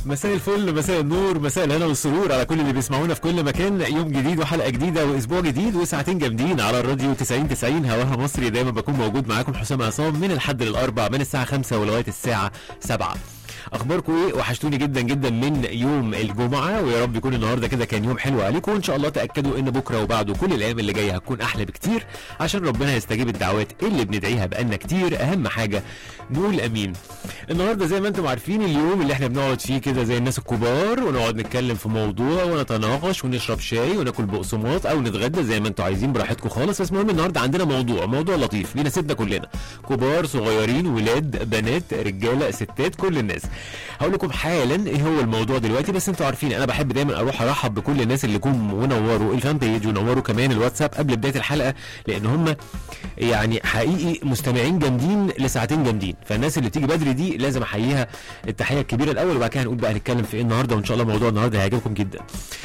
مساء الفل مساء النور مساء الهنا والسرور على كل اللي بيسمعونا في كل مكان يوم جديد وحلقه جديده واسبوع جديد وساعتين جامدين على الراديو 90 90 هواها مصري دايما بكون موجود معاكم حسام عصام من الحد للاربع من الساعه 5 ولغايه الساعه 7 اخباركم ايه وحشتوني جدا جدا من يوم الجمعه ويا رب يكون النهارده كده كان يوم حلو عليكم وان شاء الله تاكدوا ان بكره وبعده كل الايام اللي جايه هتكون احلى بكتير عشان ربنا يستجيب الدعوات اللي بندعيها بقالنا كتير اهم حاجه نقول امين النهارده زي ما انتم عارفين اليوم اللي احنا بنقعد فيه كده زي الناس الكبار ونقعد نتكلم في موضوع ونتناقش ونشرب شاي وناكل بقسماط او نتغدى زي ما انتم عايزين براحتكم خالص بس المهم النهارده عندنا موضوع موضوع لطيف بيناسبنا كلنا كبار صغيرين ولاد بنات رجاله ستات كل الناس هقول لكم حالا ايه هو الموضوع دلوقتي بس انتوا عارفين انا بحب دايما اروح ارحب بكل الناس اللي جم ونوروا الفان بيج ونوروا كمان الواتساب قبل بدايه الحلقه لان هم يعني حقيقي مستمعين جامدين لساعتين جامدين فالناس اللي بتيجي بدري دي لازم احييها التحيه الكبيره الاول وبعد كده هنقول بقى هنتكلم في ايه النهارده وان شاء الله موضوع النهارده هيعجبكم جدا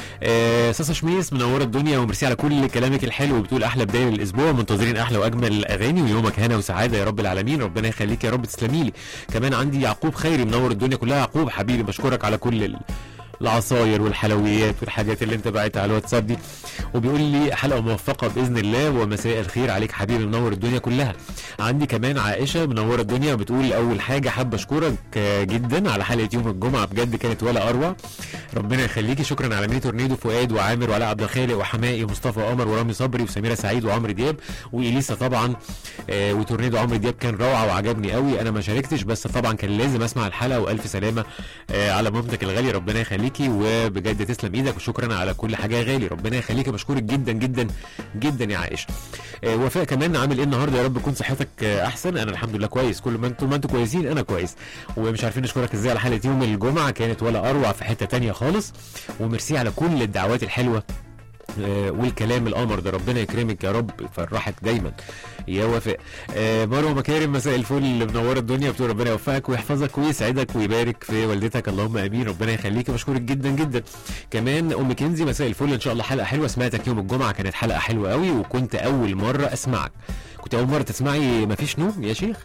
آه ساسا شميس منوره الدنيا وميرسي على كل كلامك الحلو وبتقول احلى بدايه للاسبوع منتظرين احلى واجمل الاغاني ويومك هنا وسعاده يا رب العالمين ربنا يخليك يا رب تسلمي لي كمان عندي يعقوب خيري منور الدنيا كلها يعقوب حبيبي بشكرك على كل ال... العصاير والحلويات والحاجات اللي انت باعتها على الواتساب دي وبيقول لي حلقه موفقه باذن الله ومساء الخير عليك حبيبي منور الدنيا كلها عندي كمان عائشه منوره الدنيا بتقول اول حاجه حابه اشكرك جدا على حلقه يوم الجمعه بجد كانت ولا اروع ربنا يخليكي شكرا على ميني تورنيدو فؤاد وعامر وعلاء عبد الخالق وحمائي ومصطفى قمر ورامي صبري وسميره سعيد وعمرو دياب واليسا طبعا آه وتورنيدو عمرو دياب كان روعه وعجبني قوي انا ما شاركتش بس طبعا كان لازم اسمع الحلقه والف سلامه آه على مامتك الغاليه ربنا يخليكي وبجد تسلم ايدك وشكرا على كل حاجه يا غالي ربنا يخليك بشكرك جدا جدا جدا يا عائشه آه وفاء كمان عامل ايه النهارده يا رب تكون صحتك آه احسن انا الحمد لله كويس كل ما انتم ما انتم كويسين انا كويس ومش عارفين نشكرك ازاي على حلقه يوم الجمعه كانت ولا اروع في حته تانية خالص وميرسي على كل الدعوات الحلوه آه والكلام القمر ده ربنا يكرمك يا رب يفرحك دايما يا وفاء آه مروه مكارم مساء الفل اللي منوره الدنيا بتقول ربنا يوفقك ويحفظك ويسعدك ويبارك في والدتك اللهم امين ربنا يخليك بشكرك جدا جدا كمان ام كنزي مساء الفل ان شاء الله حلقه حلوه سمعتك يوم الجمعه كانت حلقه حلوه قوي وكنت اول مره اسمعك كنت اول مره تسمعي مفيش نوم يا شيخ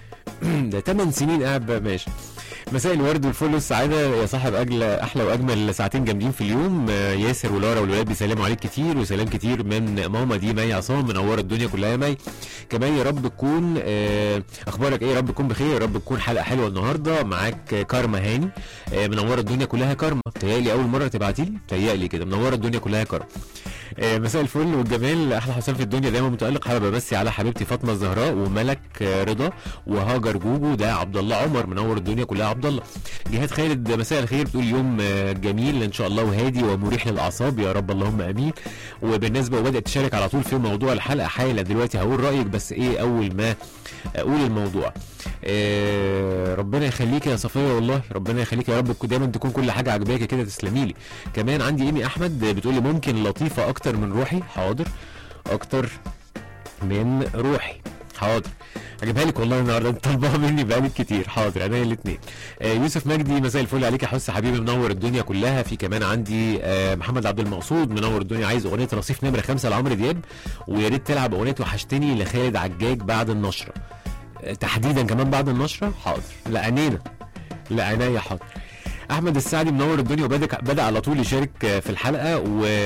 ده 8 سنين قاعد ماشي مساء الورد والفل والسعادة يا صاحب أجل أحلى وأجمل ساعتين جامدين في اليوم ياسر ولارا والولاد بيسلموا عليك كتير وسلام كتير من ماما دي مي عصام منورة الدنيا كلها يا مي كمان يا رب تكون أخبارك إيه يا رب تكون بخير يا رب تكون حلقة حلوة النهاردة معاك كارما هاني منورة الدنيا كلها كارما تهيألي أول مرة تبعتي لي تهيألي كده منورة الدنيا كلها كارما مساء الفل والجمال احلى حسام في الدنيا دايما متالق حابب امسي على حبيبتي فاطمه الزهراء وملك رضا وهاجر جوجو ده عبد الله عمر منور الدنيا كلها عبد الله جهاد خالد مساء الخير بتقول يوم جميل ان شاء الله وهادي ومريح للاعصاب يا رب اللهم امين وبالنسبه وبدات تشارك على طول في موضوع الحلقه حالا دلوقتي هقول رايك بس ايه اول ما اقول الموضوع إيه ربنا يخليك يا صفيه والله ربنا يخليك يا رب دايما تكون كل حاجه عجباكي كده تسلمي لي كمان عندي ايمي احمد بتقول لي ممكن لطيفه اكتر من روحي حاضر اكتر من روحي حاضر هجيبها لك والله النهارده انت طالبها مني بقالك كتير حاضر عينيا الاثنين آه يوسف مجدي مساء الفل عليك يا حس حبيبي منور الدنيا كلها في كمان عندي آه محمد عبد المقصود منور الدنيا عايز اغنيه رصيف نمره خمسه لعمرو دياب ويا ريت تلعب اغنيه وحشتني لخالد عجاج بعد النشره آه تحديدا كمان بعد النشره حاضر لعنينا لعنايا حاضر احمد السعدي منور الدنيا وبدا بدا على طول يشارك في الحلقه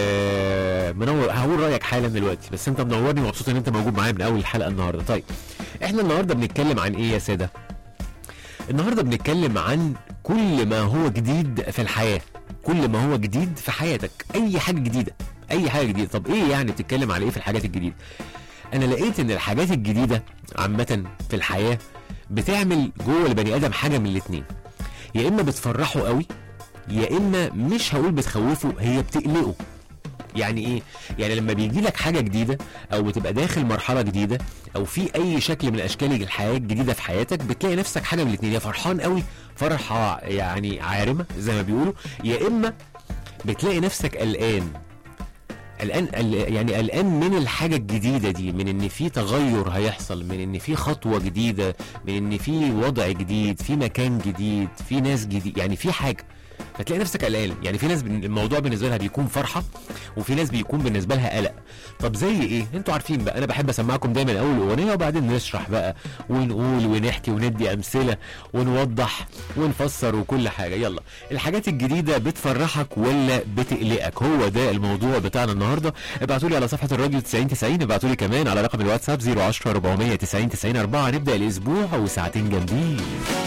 ومنور هقول رايك حالا دلوقتي بس انت منورني ومبسوط ان انت موجود معايا من اول الحلقه النهارده طيب احنا النهارده بنتكلم عن ايه يا ساده النهارده بنتكلم عن كل ما هو جديد في الحياه كل ما هو جديد في حياتك اي حاجه جديده اي حاجه جديده طب ايه يعني بتتكلم على ايه في الحاجات الجديده انا لقيت ان الحاجات الجديده عامه في الحياه بتعمل جوه البني ادم حاجه من الاتنين يا اما بتفرحه قوي يا اما مش هقول بتخوفه هي بتقلقه يعني ايه يعني لما بيجي لك حاجه جديده او بتبقى داخل مرحله جديده او في اي شكل من اشكال الحياه الجديده في حياتك بتلاقي نفسك حاجه من الاثنين يا فرحان قوي فرحه يعني عارمه زي ما بيقولوا يا اما بتلاقي نفسك قلقان قلقان يعني قلقان من الحاجه الجديده دي من ان في تغير هيحصل من ان في خطوه جديده من ان في وضع جديد في مكان جديد في ناس جديد يعني في حاجه فتلاقي نفسك قلقان يعني في ناس بن- الموضوع بالنسبه لها بيكون فرحه وفي ناس بيكون بالنسبه لها قلق طب زي ايه انتوا عارفين بقى انا بحب اسمعكم دايما اول اغنيه وبعدين نشرح بقى ونقول ونحكي وندي امثله ونوضح ونفسر وكل حاجه يلا الحاجات الجديده بتفرحك ولا بتقلقك هو ده الموضوع بتاعنا النهارده ابعتوا لي على صفحه الراديو 90 90 ابعتوا لي كمان على رقم الواتساب 010 490 90 4 نبدا الاسبوع وساعتين جامدين